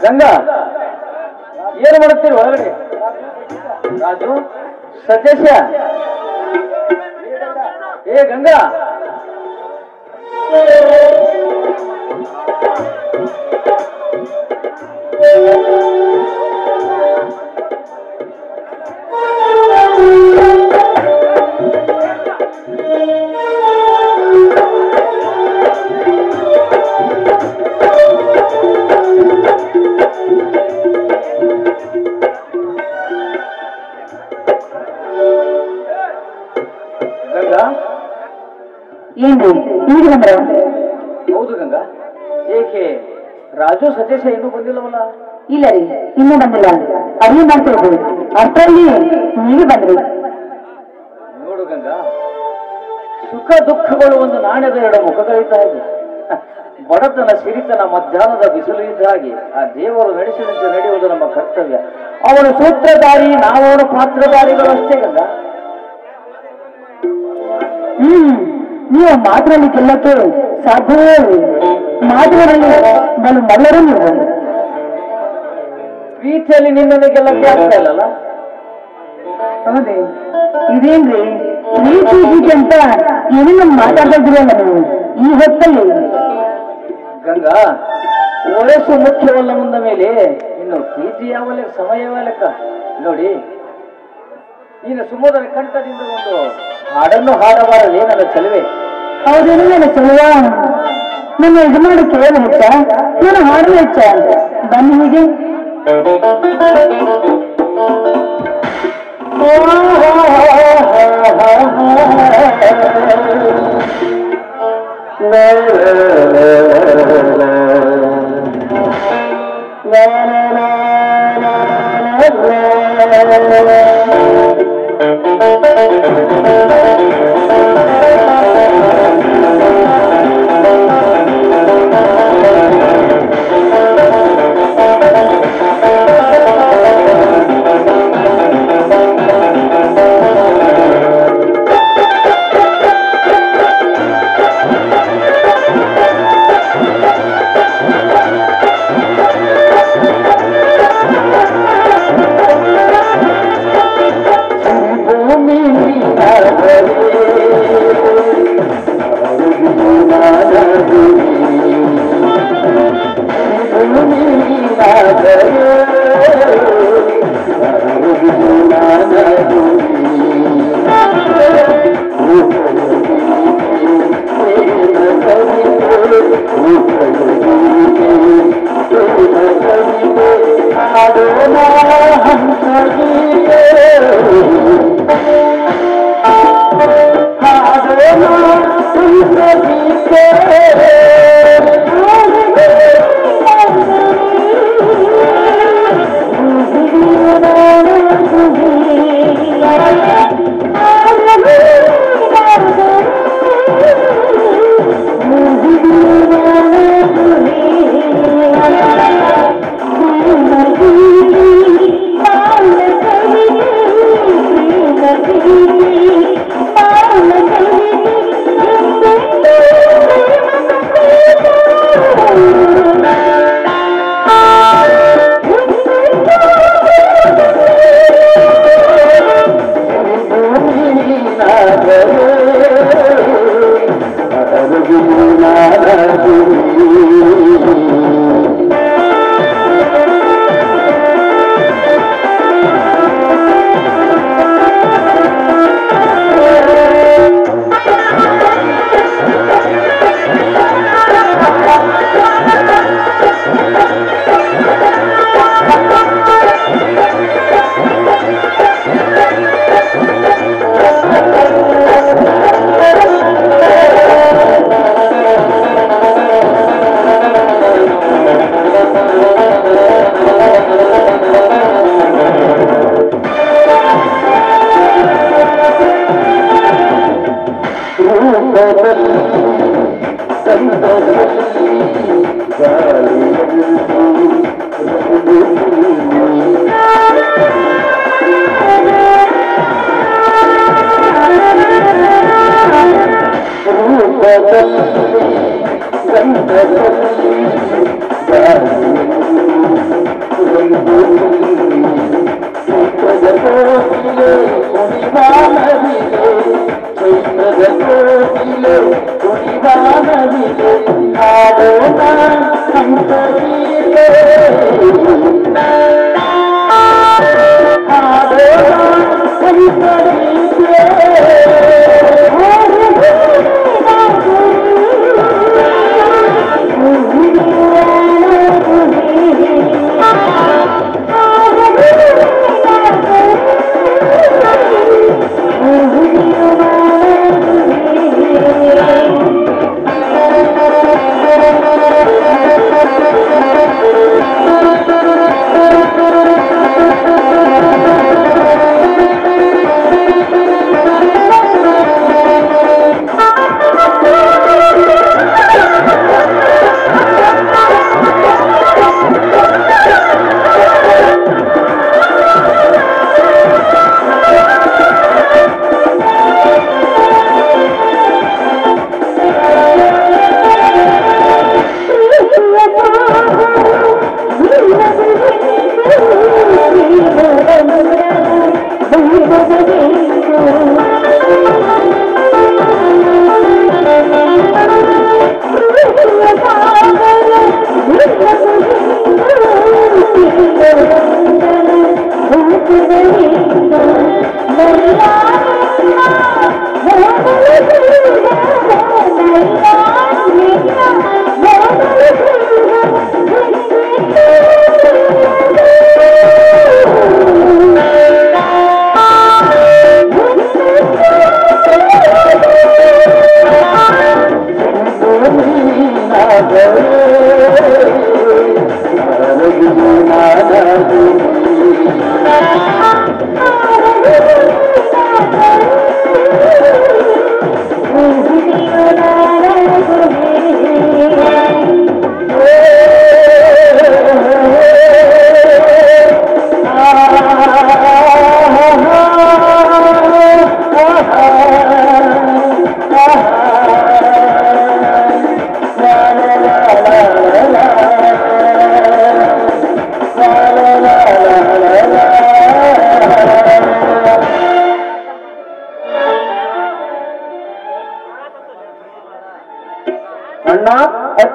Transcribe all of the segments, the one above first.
ಗಂಗಾ ಏನು ಮಾಡುತ್ತೀರಿ ಒಳಗಡೆ ರಾಜು ಸತ್ಯಸ್ಯ ಏ ಗಂಗಾ ಗಂಗಾ ಏನ್ರಿ ಈಗ ಬಂದ್ರ ಹೌದು ಗಂಗಾ ಏಕೆ ರಾಜು ಸತ್ಯಸ್ಯ ಇನ್ನೂ ಬಂದಿಲ್ಲವಲ್ಲ ಇಲ್ಲ ರೀ ಇನ್ನೂ ಬಂದಿಲ್ಲ ಅದೇ ಮಾಡ್ತಿರ್ಬೋದು ಅಷ್ಟರಲ್ಲಿ ನೀವೇ ಬಂದ್ರಿ ನೋಡು ಗಂಗಾ ಸುಖ ದುಃಖಗಳು ಒಂದು ನಾಣ್ಯದ ಎರಡು ಮುಖಗಳಿದ್ದ ಹಾಗೆ ಬಡತನ ಸಿರಿತನ ಮಧ್ಯಾಹ್ನದ ಬಿಸಿಲು ಇದ್ದ ಹಾಗೆ ಆ ದೇವರು ನಡೆಸಿದಂತೆ ನಡೆಯುವುದು ನಮ್ಮ ಕರ್ತವ್ಯ ಅವನು ಸೂತ್ರಧಾರಿ ನಾವವನು ಪಾತ್ರಧಾರಿಗಳು ಅಷ್ಟೇ ಗಂಗಾ ಹ್ಮ್ ನೀವು ಮಾತಿನಲ್ಲಿ ಗೆಲ್ಲಕ್ಕೆ ಸಾಧ್ಯವೇ ಇಲ್ಲ. ಮಾತಿನಲ್ಲಿ ಬಲು ಮಲ್ಲರು ನೀವು ಪ್ರೀತಿಯಲ್ಲಿ ನಿನ್ನನ್ನು ಗೆಲ್ಲಕ್ಕೆ ಆಗ್ತಾ ಇಲ್ಲಲ್ಲ ಹೌದೇ ಇದೇನ್ರಿ ಪ್ರೀತಿ ಗೀತೆ ಅಂತ ಏನೇನು ಮಾತಾಡ್ತಾ ಇದ್ರಲ್ಲ ನೀವು ಈ ಹೊತ್ತಲ್ಲಿ ಗಂಗಾ ವಯಸ್ಸು ಮುಖ್ಯವಲ್ಲ ಮುಂದ ಮೇಲೆ ಇನ್ನು ಪ್ರೀತಿ ಯಾವ ಲೆಕ್ಕ ಸಮಯ ಯಾವ ಲೆಕ್ಕ ನೋಡಿ ನೀನು ಸುಮೋದರ ಕಂಠದಿಂದ ಒಂದು ಹಾಡನ್ನು ಹಾಡಬಾರದೆ ನನ್ನ ಚೆಲುವೆ ಹೌದೇನು ನನ್ನ ಚೆಲುವ ನನ್ನ ಯಜಮಾನ ಕೇಳಲು ಹೆಚ್ಚ ನಾನು ಹಾಡಲು ಹೆಚ್ಚ ಬನ್ನಿ ಹೀಗೆ ಿ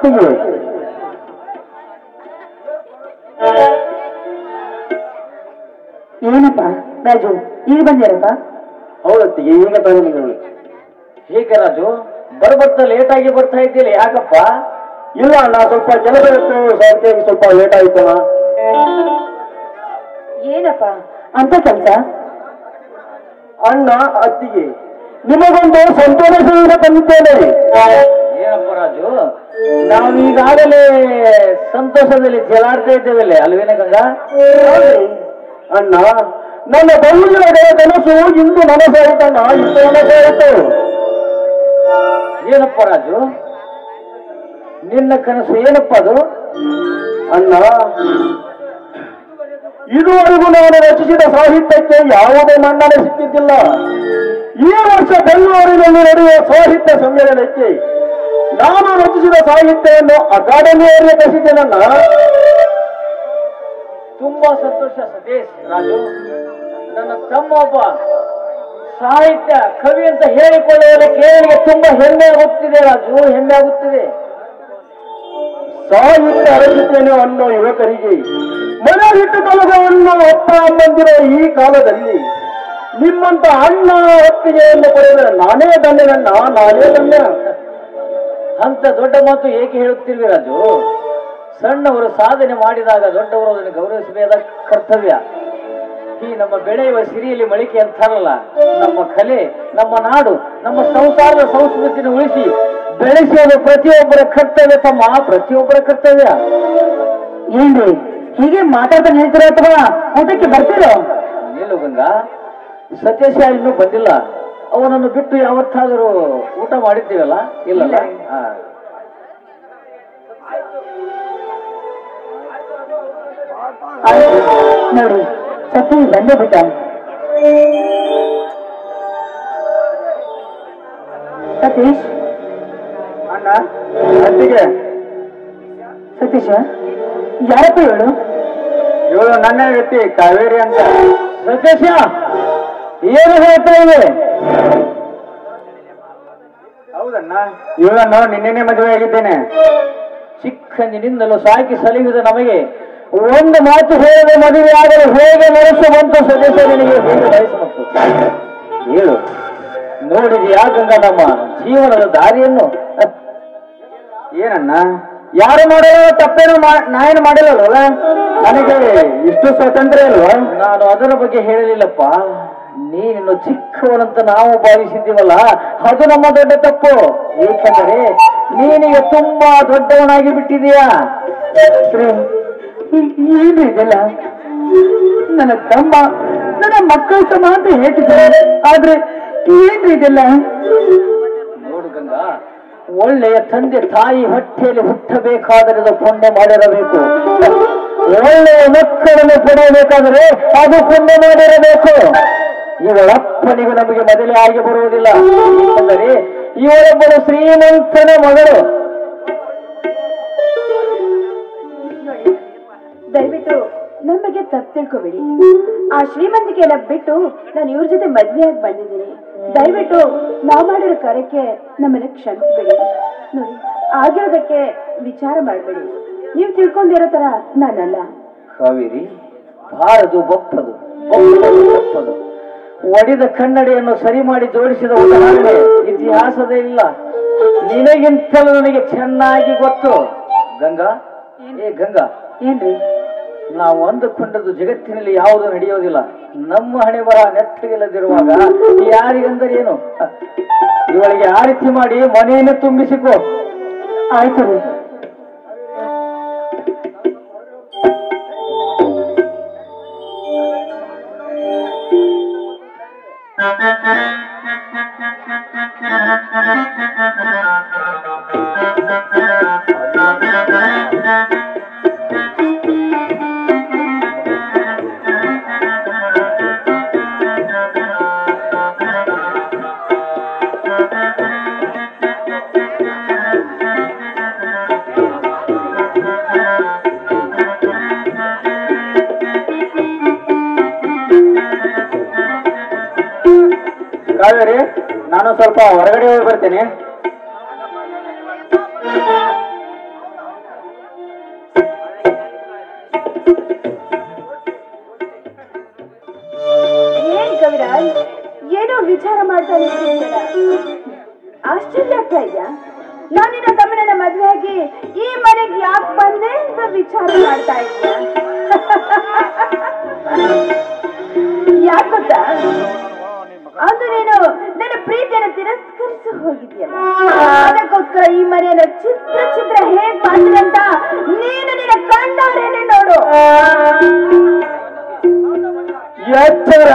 ಅತ್ತಿಗೆ ಏನಪ್ಪ ರಾಜು ಈಗ ಬಂದ್ಯಾರಪ್ಪ ಹೌದತ್ತಿಗೆ ಈಗ ಬಂದಿದ್ದಳು ಹೇಗೆ ರಾಜು ಬರ್ಬರ್ತ ಲೇಟ್ ಆಗಿ ಬರ್ತಾ ಇದ್ದಿಲ್ಲ ಯಾಕಪ್ಪ ಇಲ್ಲ ಅಣ್ಣ ಸ್ವಲ್ಪ ಕೆಲಸ ಇತ್ತು ಅದಕ್ಕೆ ಸ್ವಲ್ಪ ಲೇಟ್ ಆಯ್ತಣ್ಣ ಏನಪ್ಪ ಅಂತ ಕೆಲಸ ಅಣ್ಣ ಅತ್ತಿಗೆ ನಿಮಗೊಂದು ಸಂತೋಷ ಸಂದೇಶ ತಂದಿದ್ದೇನೆ ಏನಪ್ಪ ರಾಜು ನಾವು ಈಗಾಗಲೇ ಸಂತೋಷದಲ್ಲಿ ಜಲಾಡ್ತಾ ಇದ್ದೇವಲ್ಲ ಅಲ್ವೇನ ಗಂಗಾ ಅಣ್ಣ ನನ್ನ ಬಳ್ಳಿಗಳ ಕನಸು ಇಂದು ನನಸಾಯಿತಣ್ಣ ಇಂದು ನನಸಾಯಿತು ಏನಪ್ಪ ರಾಜು ನಿನ್ನ ಕನಸು ಏನಪ್ಪ ಅದು ಅಣ್ಣ ಇದುವರೆಗೂ ನಾನು ರಚಿಸಿದ ಸಾಹಿತ್ಯಕ್ಕೆ ಯಾವುದೇ ಮನ್ನಣೆ ಸಿಕ್ಕಿದ್ದಿಲ್ಲ ಈ ವರ್ಷ ಬೆಂಗಳೂರಿನಲ್ಲಿ ನಡೆಯುವ ಸಾಹಿತ್ಯ ಸಮ್ಮೇಳನಕ್ಕೆ ನಾನು ರಚಿಸಿದ ಸಾಹಿತ್ಯವನ್ನು ಅಕಾಡೆಮಿಯಲ್ಲಿ ಕಸಿದ್ದೇನನ್ನ ತುಂಬಾ ಸಂತೋಷ ಸತೀಶ್ ರಾಜು ನನ್ನ ತಮ್ಮ ಒಬ್ಬ ಸಾಹಿತ್ಯ ಕವಿ ಅಂತ ಹೇಳಿಕೊಳ್ಳುವುದಕ್ಕೆ ನನಗೆ ತುಂಬಾ ಹೆಮ್ಮೆ ಆಗುತ್ತಿದೆ ರಾಜು ಹೆಮ್ಮೆ ಆಗುತ್ತಿದೆ ಸಾಹಿತ್ಯ ರಚಿತೇನೆ ಅನ್ನೋ ಯುವಕರಿಗೆ ಮನೆ ಹಿಟ್ಟು ತೊಲಗವನ್ನು ಅಪ್ಪ ಅಮ್ಮಂದಿರೋ ಈ ಕಾಲದಲ್ಲಿ ನಿಮ್ಮಂತ ಅಣ್ಣ ಹೊತ್ತಿಗೆಯನ್ನು ಪಡೆದರೆ ನಾನೇ ಧನ್ಯನನ್ನ ನಾನೇ ಧನ್ಯ ಅಂತ ದೊಡ್ಡ ಮಾತು ಏಕೆ ಹೇಳುತ್ತಿರುವೆ ರಾಜು ಸಣ್ಣವರು ಸಾಧನೆ ಮಾಡಿದಾಗ ದೊಡ್ಡವರು ಅದನ್ನು ಗೌರವಿಸಬೇಕಾದ ಕರ್ತವ್ಯ ಈ ನಮ್ಮ ಬೆಳೆಯುವ ಸಿರಿಯಲ್ಲಿ ಮಳಿಕೆ ಅಂತಾರಲ್ಲ ನಮ್ಮ ಕಲೆ ನಮ್ಮ ನಾಡು ನಮ್ಮ ಸಂಸಾರದ ಸಂಸ್ಕೃತಿನ ಉಳಿಸಿ ಬೆಳೆಸುವುದು ಪ್ರತಿಯೊಬ್ಬರ ಕರ್ತವ್ಯ ತಮ್ಮ ಪ್ರತಿಯೊಬ್ಬರ ಕರ್ತವ್ಯ ಏನ್ರಿ ಹೀಗೆ ಮಾತಾಡ್ತಾ ಹೇಳ್ತೀರ ಅಥವಾ ಊಟಕ್ಕೆ ಬರ್ತೀರೋ ನಿಲ್ಲು ಗಂಗಾ ಸತ್ಯಶ ಇನ್ನೂ ಬಂದಿಲ್ಲ ಅವನನ್ನು ಬಿಟ್ಟು ಯಾವತ್ತಾದರೂ ಊಟ ಮಾಡಿದ್ದೀವಲ್ಲ ಇಲ್ಲಲ್ಲ ಹಾ ಆಯ್ತು. ನೋಡಿ ಸತ್ಯ ಬಂದೇ ಬಿಟ್ಟ ಸತೀಶ್ ಅಣ್ಣ ಅತ್ತಿಗೆ ಸತೀಶ ಯಾರಪ್ಪ ಹೇಳು ಇವಳು ನನ್ನ ವ್ಯಕ್ತಿ ಕಾವೇರಿ ಅಂತ ಸತ್ಯಶ ಏನು ಹೇಳ್ತಾ ಇವೆ ಹೌದಣ್ಣ ಇವಳನ್ನು ನಿನ್ನೆನೆ ಮದುವೆ ಆಗಿದ್ದೇನೆ ಚಿಕ್ಕಂದಿನಿಂದಲೂ ಸಾಕಿ ಸಲಹಿದ ನಮಗೆ ಒಂದು ಮಾತು ಹೇಳದೆ ಮದುವೆಯಾಗಲು ಹೇಗೆ ಮನಸ್ಸು ಬಂತು ಸದಸ್ಯ ನಿನಗೆ ಹೇಗೆ ವಯಸ್ಸು ಬಂತು ಹೇಳು ನೋಡಿದೆಯಾ ಗಂಗಾ ನಮ್ಮ ಜೀವನದ ದಾರಿಯನ್ನು ಏನಣ್ಣ ಯಾರು ಮಾಡೋ ತಪ್ಪೇನು ಮಾ- ನಾ ಏನು ಮಾಡಿಲ್ಲಲ್ವಲ್ಲ ನನಗೆ ಇಷ್ಟು ಸ್ವಾತಂತ್ರ್ಯ ಇಲ್ವಾ ನಾನು ಅದರ ಬಗ್ಗೆ ಹೇಳಲಿಲ್ಲಪ್ಪ ನೀನಿನ್ನು ಚಿಕ್ಕವನಂತ ನಾವು ಭಾವಿಸಿದ್ದೀವಲ್ಲ ಅದು ನಮ್ಮ ದೊಡ್ಡ ತಪ್ಪು ಏಕೆಂದರೆ ನೀನೀಗ ತುಂಬಾ ದೊಡ್ಡವನಾಗಿ ಬಿಟ್ಟಿದೀಯಾ ಏನು ಇದೆಲ್ಲ ನನ್ನ ತಮ್ಮ ನನ್ನ ಮಕ್ಕಳ ಸಮ ಅಂತ ಹೇಳ್ತಿದ್ದಾರೆ ಆದ್ರೆ ಏನ್ರಿ ಇದೆಲ್ಲ ನೋಡು ಗಂಗಾ ಒಳ್ಳೆಯ ತಂದೆ ತಾಯಿ ಹೊಟ್ಟೆಯಲ್ಲಿ ಹುಟ್ಟಬೇಕಾದರೆ ಅದು ಪುಣ್ಯ ಮಾಡಿರಬೇಕು ಒಳ್ಳೆಯ ಮಕ್ಕಳನ್ನು ಪಡೆಯಬೇಕಾದರೆ ಅದು ಪುಣ್ಯ ಮಾಡಿರಬೇಕು ಇವಳಪ್ಪನಿಗೂ ನಮಗೆ ಮೊದಲೇ ಆಗಿ ಬರುವುದಿಲ್ಲ ಏಕೆಂದರೆ ಇವಳೊಬ್ಬಳು ಶ್ರೀಮಂತನ ಮಗಳು ದಯವಿಟ್ಟು ನಮಗೆ ತಪ್ಪು ತಿಳ್ಕೊಬೇಡಿ ಆ ಶ್ರೀಮಂತಿಕೆ ಎಲ್ಲ ಬಿಟ್ಟು ನಾನು ಇವ್ರ ಜೊತೆ ಮದ್ವೆಯಾಗಿ ಬಂದಿದ್ದೀನಿ ದಯವಿಟ್ಟು ನಾವು ಮಾಡಿರೋ ಕಾರ್ಯಕ್ಕೆ ನಮ್ಮನ್ನ ಕ್ಷಮಿಸ್ಬೇಡಿ ನೋಡಿ ಆಗಿರೋದಕ್ಕೆ ವಿಚಾರ ಮಾಡಬೇಡಿ ನೀವು ತಿಳ್ಕೊಂಡಿರೋ ತರ ನಾನಲ್ಲ ಕಾವೇರಿ ಬಾರದು ಬಪ್ಪದು ಬಪ್ಪದು ಬಪ್ಪದು ಒಡೆದ ಕನ್ನಡಿಯನ್ನು ಸರಿ ಮಾಡಿ ಜೋಡಿಸಿದ ಉದಾಹರಣೆ ಇತಿಹಾಸದೇ ಇಲ್ಲ ನಿನಗಿಂತಲೂ ನನಗೆ ಚೆನ್ನಾಗಿ ಗೊತ್ತು ಗಂಗಾ ಏ ಗಂಗಾ ಏನ್ರಿ ನಾವು ಅಂದುಕೊಂಡದ್ದು ಜಗತ್ತಿನಲ್ಲಿ ಯಾವುದು ನಡೆಯೋದಿಲ್ಲ ನಮ್ಮ ಹಣೆ ಬರ ನೆಟ್ಟಗಿಲ್ಲದಿರುವಾಗ ಯಾರಿಗಂದರೆ ಏನು ಇವಳಿಗೆ ಆ ರೀತಿ ಮಾಡಿ ಮನೆಯನ್ನು ತುಂಬಿಸಿಕೋ ಆಯ್ತು ರೀ ಕಾವೇರಿ ನಾನು ಸ್ವಲ್ಪ ಹೊರಗಡೆ ಹೋಗಿ ಬರ್ತೇನೆ ಏನೋ ವಿಚಾರ ಮಾಡ್ತಾ ನಿಂತಿದ್ದೀರ ಆಶ್ಚರ್ಯ ಆಗ್ತಾ ಇದೆಯಾ ನಾನು ನಿನ್ನ ತಮ್ಮನ ಮದುವೆ ಆಗಿ ಈ ಮನೆಗೆ ಯಾಕೆ ಬಂದೆ ಅಂತ ವಿಚಾರ ಮಾಡ್ತಾ ಇದ್ಯಾ ಯಾಕೆ ಗೊತ್ತಾ ಅದು ನೀನು ನನ್ನ ಪ್ರೀತಿಯನ್ನು ತಿರಸ್ಕರಿಸಿ ಹೋಗಿದ್ಯಲ್ಲ ಅದಕ್ಕೋಸ್ಕರ ಈ ಮನೆಯನ್ನ ಚಿತ್ರ ಚಿತ್ರ ಹೇಗ್ ಮಾಡ್ತೀನಿ ಅಂತ ನೀನು ನಿನ್ನ ಕಂಡಾರೇನೆ ನೋಡು ಎಚ್ಚರ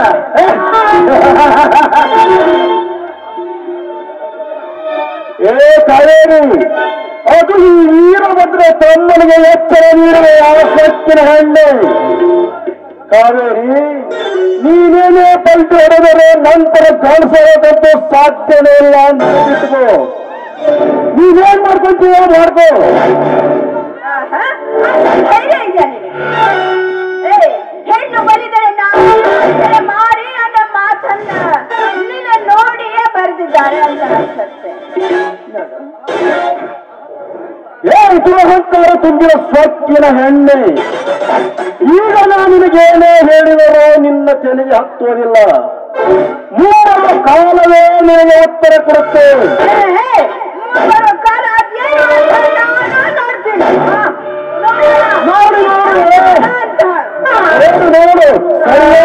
ಏ ಕಾವೇರಿ ಅದು ಈ ವೀರಭದ್ರ ತಮ್ಮನಿಗೆ ಎಚ್ಚರ ನೀಡುವ ಯಾವ ಸೊಕ್ಕಿನ ಹೆಣ್ಣೆ ಕಾವೇರಿ ನೀನೇನೇ ಪಲ್ಟಿ ಹೊಡೆದರೆ ನಂತರ ಗಳಿಸೋದಂತೂ ಸಾಧ್ಯನೇ ಇಲ್ಲ ಅಂತ ಬಿಟ್ಕೋ ನೀನೇನ್ ಮಾಡ್ಕೊಂತೀಯ ಮಾಡ್ಕೋ ಆಹಾ, ಅಷ್ಟು ಧೈರ್ಯ ಇದೆಯಾ ನಿನಗೆ? ಏ, ಹೆಣ್ಣು ಬಲಿದರೆ ನಾವು ಬಲಿದರೆ ಮಾರಿ ಅನ್ನೋ ಮಾತನ್ನ ನಿನ್ನ ನೋಡಿಯೇ ಬರೆದಿದ್ದಾರೆ ಅಂತ ಅನ್ಸುತ್ತೆ ನೋಡು ಏ ದುರಹಂಕಾರ ತುಂಬಿದ ಸ್ವಚ್ಛಿನ ಹೆಣ್ಣೆ ಈಗ ನಾನು ನಿನಗೇನೇ ಹೇಳಿದರೂ ನಿನ್ನ ತಲೆಗೆ ಹತ್ತುವುದಿಲ್ಲ ಮೂರರ ಕಾಲವೇ ನಿನಗೆ ಉತ್ತರ ಕೊಡುತ್ತೆ ಏ, ಏ, ಮೂವರು ಕಾಲ ಅದೇನು ಅಂತ ನಾನು ನೋಡ್ತೀನಿ ಹಾ, ನೋಡು. ನೋಡು, ನೋಡು. ಅಂತ. ನೋಡು ನೋಡು ಸರಿಯಾಗಿ